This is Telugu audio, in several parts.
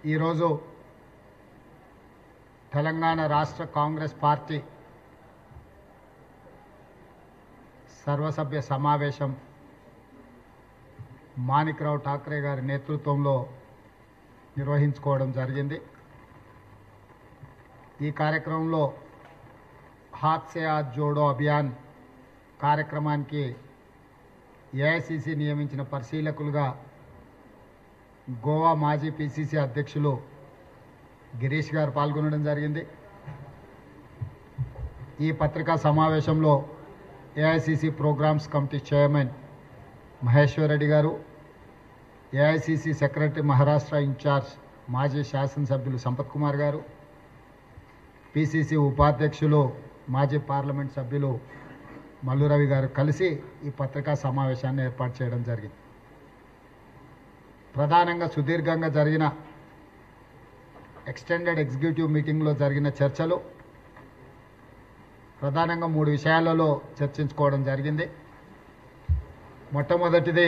ఈరోజు తెలంగాణ రాష్ట్ర కాంగ్రెస్ పార్టీ సర్వసభ్య సమావేశం మాణిక్రావు ఠాక్రే గారి నేతృత్వంలో నిర్వహించుకోవడం జరిగింది ఈ కార్యక్రమంలో హాత్ సే హాత్ జోడో అభియాన్ కార్యక్రమానికి ఏఐసిసి నియమించిన పరిశీలకులుగా గోవా మాజీ పిసిసి అధ్యక్షులు గిరీష్ గారు పాల్గొనడం జరిగింది ఈ పత్రికా సమావేశంలో AICC programmes committee chairman Maheshwar Reddy garu AICC secretary Maharashtra incharge మాజీ శాసనసభ్యులు సంపత్ కుమార్ గారు పిసిసి ఉపాధ్యక్షులు మాజీ పార్లమెంట్ సభ్యులు మల్లురవి గారు కలిసి ఈ పత్రికా సమావేశాన్ని ఏర్పాటు చేయడం జరిగింది ప్రధానంగా సుదీర్ఘంగా జరిగిన ఎక్స్టెండెడ్ ఎగ్జిక్యూటివ్ మీటింగ్లో జరిగిన చర్చలు ప్రధానంగా మూడు విషయాలలో చర్చించుకోవడం జరిగింది మొట్టమొదటిది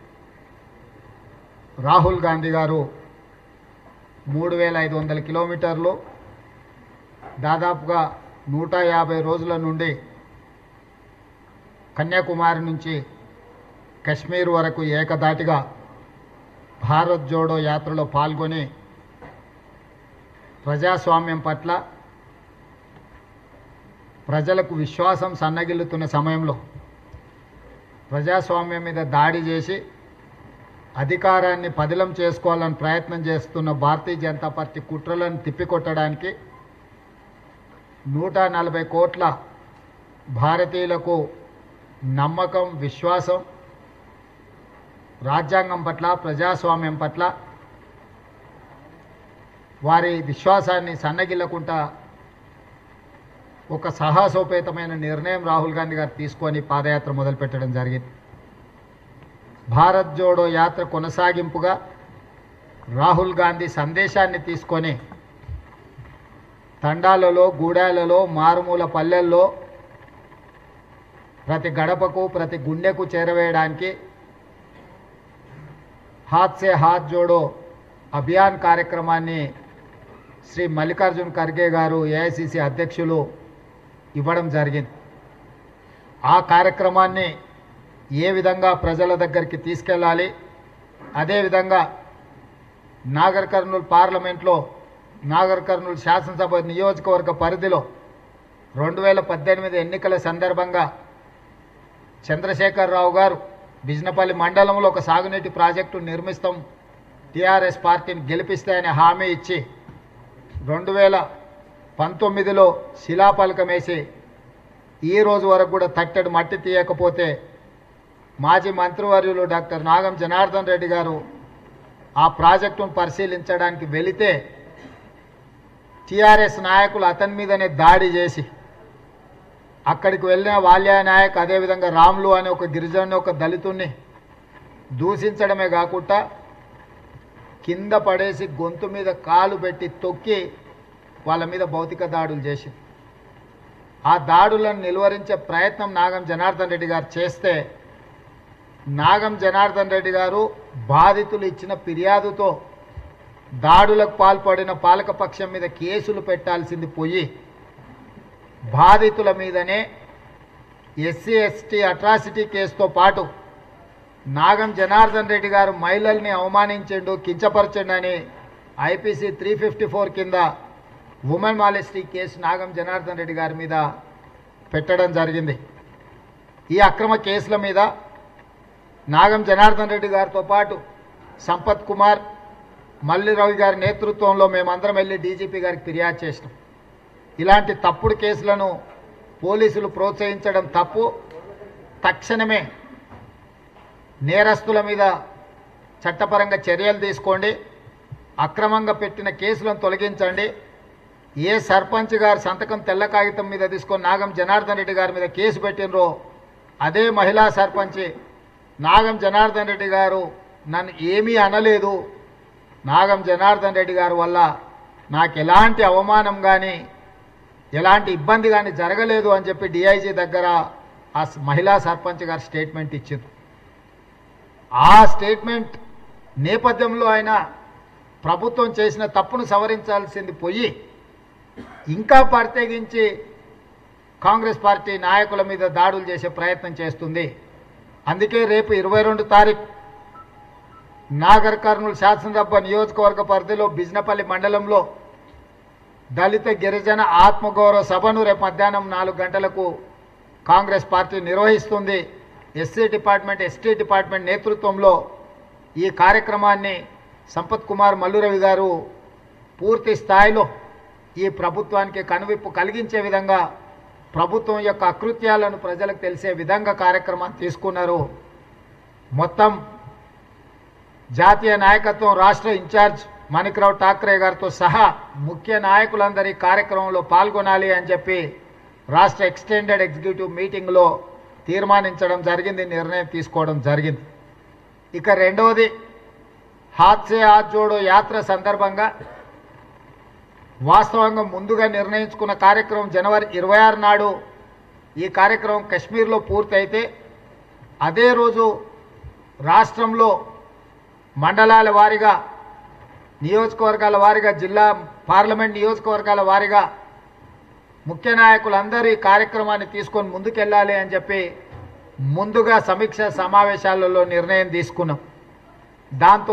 రాహుల్ గాంధీ గారు మూడు వేల ఐదు వందల కిలోమీటర్లు దాదాపుగా నూట యాభై రోజుల నుండి కన్యాకుమారి నుంచి కశ్మీర్ వరకు ఏకదాటిగా భారత్ జోడో యాత్రలో పాల్గొని ప్రజాస్వామ్యం పట్ల ప్రజలకు విశ్వాసం సన్నగిల్లుతున్న సమయంలో ప్రజాస్వామ్యం మీద దాడి చేసి అధికారాన్ని పదిలం చేసుకోవాలని ప్రయత్నం చేస్తున్న భారతీయ జనతా పార్టీ కుట్రలను తిప్పికొట్టడానికి నూట నలభై కోట్ల భారతీయులకు నమ్మకం విశ్వాసం రాజ్యాంగం పట్ల ప్రజాస్వామ్యం పట్ల వారి విశ్వాసాన్ని సన్నగిల్లకుండా ఒక సాహసోపేతమైన నిర్ణయం రాహుల్ గాంధీ గారు తీసుకొని పాదయాత్ర మొదలుపెట్టడం జరిగింది భారత్ జోడో యాత్ర కొనసాగింపుగా రాహుల్ గాంధీ సందేశాన్ని తీసుకొని తండాలలో గూడాలలో మారుమూల పల్లెల్లో ప్రతి గడపకు ప్రతి గుండెకు చేరవేయడానికి హాత్ సే హాత్ జోడో అభియాన్ కార్యక్రమాన్ని శ్రీ మల్లికార్జున్ ఖర్గే గారు ఏఐసిసి అధ్యక్షులు ఇవ్వడం జరిగింది ఆ కార్యక్రమాన్ని ఏ విధంగా ప్రజల దగ్గరికి తీసుకెళ్ళాలి అదేవిధంగా నాగర్ కర్నూలు పార్లమెంట్లో నాగర్ కర్నూలు శాసనసభ నియోజకవర్గ పరిధిలో రెండు వేల పద్దెనిమిది ఎన్నికల సందర్భంగా చంద్రశేఖరరావు గారు బిజినపల్లి మండలంలో ఒక సాగునీటి ప్రాజెక్టు నిర్మిస్తాం టీఆర్ఎస్ పార్టీని గెలిపిస్తాయని హామీ ఇచ్చి రెండు వేల పంతొమ్మిదిలో శిలాఫలకం వేసి ఈ రోజు వరకు కూడా తట్టెడు మట్టి తీయకపోతే మాజీ మంత్రివర్యులు డాక్టర్ నాగం జనార్దన్ రెడ్డి గారు ఆ ప్రాజెక్టును పరిశీలించడానికి వెళితే టీఆర్ఎస్ నాయకులు అతని మీదనే దాడి చేసి అక్కడికి వెళ్ళిన వాల్యా నాయక్ అదేవిధంగా రాములు అనే ఒక గిరిజను ఒక దళితుణ్ణి దూషించడమే కాకుండా కింద పడేసి గొంతు మీద కాలు పెట్టి తొక్కి వాళ్ళ మీద భౌతిక దాడులు చేసి ఆ దాడులను నిలువరించే ప్రయత్నం నాగం జనార్దన్ రెడ్డి గారు చేస్తే నాగం జనార్దన్ రెడ్డి గారు బాధితులు ఇచ్చిన ఫిర్యాదుతో దాడులకు పాల్పడిన పాలకపక్షం మీద కేసులు పెట్టాల్సింది పోయి బాధితుల మీదనే ఎస్సీ ఎస్టీ అట్రాసిటీ కేసుతో పాటు నాగం జనార్దన్ రెడ్డి గారు మహిళల్ని అవమానించిండు కించపరచండు అని ఐపీసీ త్రీ ఫిఫ్టీ ఫోర్ కింద women modesty case Nagam Janardhan Reddy garu మీద పెట్టడం జరిగింది ఈ అక్రమ కేసుల మీద నాగం జనార్దన్ రెడ్డి గారితో పాటు సంపత్ కుమార్ మల్లి రవి గారి నేతృత్వంలో మేమందరం వెళ్ళి డీజీపీ గారికి ఫిర్యాదు చేసినాం ఇలాంటి తప్పుడు కేసులను పోలీసులు ప్రోత్సహించడం తప్పు తక్షణమే నేరస్తుల మీద చట్టపరంగా చర్యలు తీసుకోండి అక్రమంగా పెట్టిన కేసులను తొలగించండి ఏ సర్పంచ్ గారు సంతకం తెల్ల కాగితం మీద తీసుకొని నాగం జనార్దన్ రెడ్డి గారి మీద కేసు పెట్టినరో అదే మహిళా సర్పంచ్ నాగం జనార్దన్ రెడ్డి గారు నన్ను ఏమీ అనలేదు నాగం జనార్దన్ రెడ్డి గారి వల్ల నాకు ఎలాంటి అవమానం కానీ ఎలాంటి ఇబ్బంది కానీ జరగలేదు అని చెప్పి డిఐజీ దగ్గర ఆ స- మహిళా సర్పంచ్ గారు స్టేట్మెంట్ ఇచ్చింది ఆ స్టేట్మెంట్ నేపథ్యంలో ఆయన ప్రభుత్వం చేసిన తప్పును సవరించాల్సింది పోయి ఇంకా ప్రత్యేకించి కాంగ్రెస్ పార్టీ నాయకుల మీద దాడులు చేసే ప్రయత్నం చేస్తుంది అందుకే రేపు ఇరవై రెండు తారీఖు నాగర్ కర్నూలు శాసనసభ నియోజకవర్గ పరిధిలో బిజినపల్లి మండలంలో దళిత గిరిజన ఆత్మగౌరవ సభను రేపు మధ్యాహ్నం నాలుగు గంటలకు కాంగ్రెస్ పార్టీ నిర్వహిస్తుంది ఎస్సీ డిపార్ట్మెంట్ ఎస్టీ డిపార్ట్మెంట్ నేతృత్వంలో ఈ కార్యక్రమాన్ని సంపత్ కుమార్ మల్లురవి గారు పూర్తి స్థాయిలో ఈ ప్రభుత్వానికి కనువిప్పు కలిగించే విధంగా ప్రభుత్వం యొక్క అకృత్యాలను ప్రజలకు తెలిసే విధంగా కార్యక్రమాన్ని తీసుకున్నారు మొత్తం జాతీయ నాయకత్వం రాష్ట్ర ఇన్ఛార్జ్ మాణిక్రావు ఠాక్రే గారితో సహా ముఖ్య నాయకులందరి కార్యక్రమంలో పాల్గొనాలి అని చెప్పి రాష్ట్ర ఎక్స్టెండెడ్ ఎగ్జిక్యూటివ్ మీటింగ్లో తీర్మానించడం జరిగింది నిర్ణయం తీసుకోవడం జరిగింది ఇక రెండవది హాత్సే హాత్ జోడో యాత్ర సందర్భంగా వాస్తవంగా ముందుగా నిర్ణయించుకున్న కార్యక్రమం జనవరి ఇరవై ఆరు నాడు ఈ కార్యక్రమం కశ్మీర్లో పూర్తయితే అదే రోజు రాష్ట్రంలో మండలాల వారీగా నియోజకవర్గాల వారీగా జిల్లా పార్లమెంట్ నియోజకవర్గాల వారీగా ముఖ్య నాయకులందరూ ఈ కార్యక్రమాన్ని తీసుకొని ముందుకెళ్ళాలి అని చెప్పి ముందుగా సమీక్ష సమావేశాలలో నిర్ణయం తీసుకున్నాం దాంతో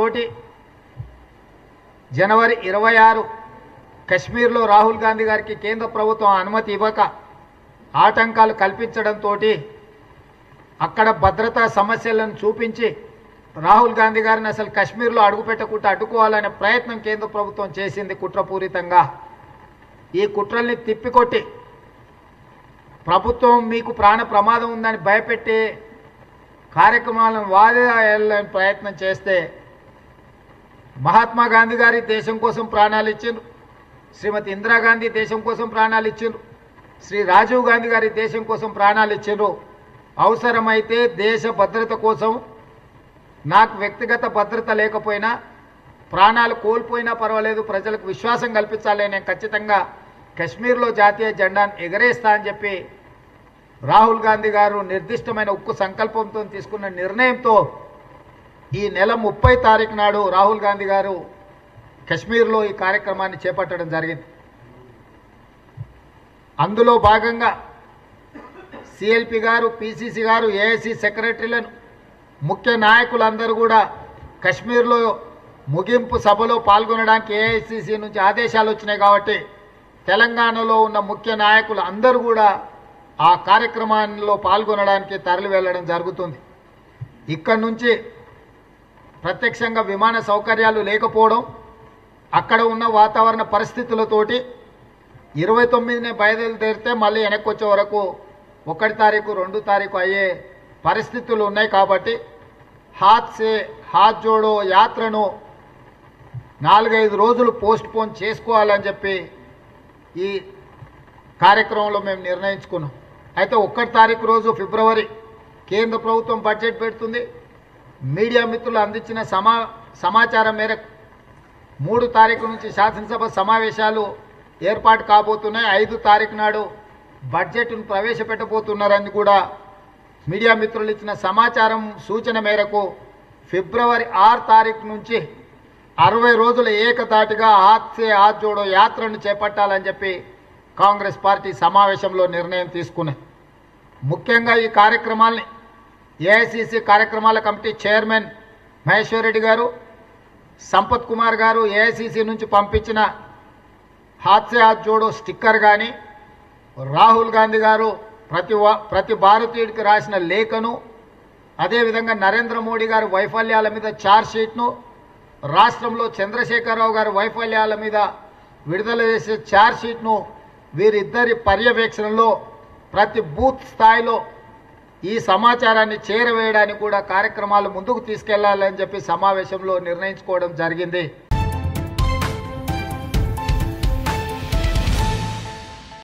జనవరి ఇరవై ఆరు కశ్మీర్లో రాహుల్ గాంధీ గారికి కేంద్ర ప్రభుత్వం అనుమతి ఇవ్వక ఆటంకాలు కల్పించడంతో అక్కడ భద్రతా సమస్యలను చూపించి రాహుల్ గాంధీ గారిని అసలు కశ్మీర్లో అడుగుపెట్టకుండా అడ్డుకోవాలనే ప్రయత్నం కేంద్ర ప్రభుత్వం చేసింది కుట్రపూరితంగా ఈ కుట్రల్ని తిప్పికొట్టి ప్రభుత్వం మీకు ప్రాణ ప్రమాదం ఉందని భయపెట్టి కార్యక్రమాలను వాదేయాలని ప్రయత్నం చేస్తే మహాత్మా గాంధీ గారి దేశం కోసం ప్రాణాలు ఇచ్చిండ్రు శ్రీమతి ఇందిరాగాంధీ దేశం కోసం ప్రాణాలు ఇచ్చిండ్రు శ్రీ రాజీవ్ గాంధీ గారి దేశం కోసం ప్రాణాలు ఇచ్చిండ్రు అవసరమైతే దేశ భద్రత కోసం నాకు వ్యక్తిగత భద్రత లేకపోయినా ప్రాణాలు కోల్పోయినా పర్వాలేదు ప్రజలకు విశ్వాసం కల్పించాలి నేను ఖచ్చితంగా కశ్మీర్లో జాతీయ జెండాను ఎగరేస్తా అని చెప్పి రాహుల్ గాంధీ గారు నిర్దిష్టమైన ఉక్కు సంకల్పంతో తీసుకున్న నిర్ణయంతో ఈ నెల ముప్పై తారీఖు నాడు రాహుల్ గాంధీ గారు కశ్మీర్లో ఈ కార్యక్రమాన్ని చేపట్టడం జరిగింది అందులో భాగంగా సిఎల్పి గారు పిసిసి గారు ఏఐసి సెక్రటరీలను ముఖ్య నాయకులందరూ కూడా కశ్మీర్లో ముగింపు సభలో పాల్గొనడానికి ఏఐసిసి నుంచి ఆదేశాలు వచ్చినాయి కాబట్టి తెలంగాణలో ఉన్న ముఖ్య నాయకులు అందరూ కూడా ఆ కార్యక్రమాల్లో పాల్గొనడానికి తరలి వెళ్ళడం జరుగుతుంది ఇక్కడి నుంచి ప్రత్యక్షంగా విమాన సౌకర్యాలు లేకపోవడం అక్కడ ఉన్న వాతావరణ పరిస్థితులతోటి ఇరవై తొమ్మిదినే బయలుదేరితే మళ్ళీ వెనక్కి వచ్చే వరకు ఒకటి తారీఖు రెండు తారీఖు అయ్యే పరిస్థితులు ఉన్నాయి కాబట్టి హాత్ సే హాత్ జోడో యాత్రను నాలుగైదు రోజులు పోస్ట్ పోన్ చేసుకోవాలని చెప్పి ఈ కార్యక్రమంలో మేము నిర్ణయించుకున్నాం అయితే ఒక్కటి తారీఖు రోజు ఫిబ్రవరి కేంద్ర ప్రభుత్వం బడ్జెట్ పెడుతుంది మీడియా మిత్రులు అందించిన సమా సమాచారం మేరకు మూడు తారీఖు నుంచి శాసనసభ సమావేశాలు ఏర్పాటు కాబోతున్నాయి ఐదు తారీఖు నాడు బడ్జెట్ను ప్రవేశపెట్టబోతున్నారని కూడా మీడియా మిత్రులు ఇచ్చిన సమాచారం సూచన మేరకు ఫిబ్రవరి ఆరు తారీఖు నుంచి అరవై రోజుల ఏకతాటిగా హాత్ సే హాత్ జోడో యాత్రను చేపట్టాలని చెప్పి కాంగ్రెస్ పార్టీ సమావేశంలో నిర్ణయం తీసుకున్నది ముఖ్యంగా ఈ కార్యక్రమాల్ని ఏఐసిసి కార్యక్రమాల కమిటీ చైర్మన్ మహేశ్వర్ రెడ్డి గారు సంపత్ కుమార్ గారు ఏఐసిసి నుంచి పంపించిన హాత్సే హాత్ జోడో స్టిక్కర్ కానీ రాహుల్ గాంధీ గారు ప్రతి వా- ప్రతి భారతీయుడికి రాసిన లేఖను అదేవిధంగా నరేంద్ర మోడీ గారి వైఫల్యాల మీద ఛార్జ్ షీట్ను రాష్ట్రంలో చంద్రశేఖరరావు గారి వైఫల్యాల మీద విడుదల చేసే ఛార్జ్ షీట్ను వీరిద్దరి పర్యవేక్షణలో ప్రతి బూత్ స్థాయిలో ఈ సమాచారాన్ని చేరవేయడానికి కూడా కార్యక్రమాలు ముందుకు తీసుకెళ్లాలని చెప్పి సమావేశంలో నిర్ణయించుకోవడం జరిగింది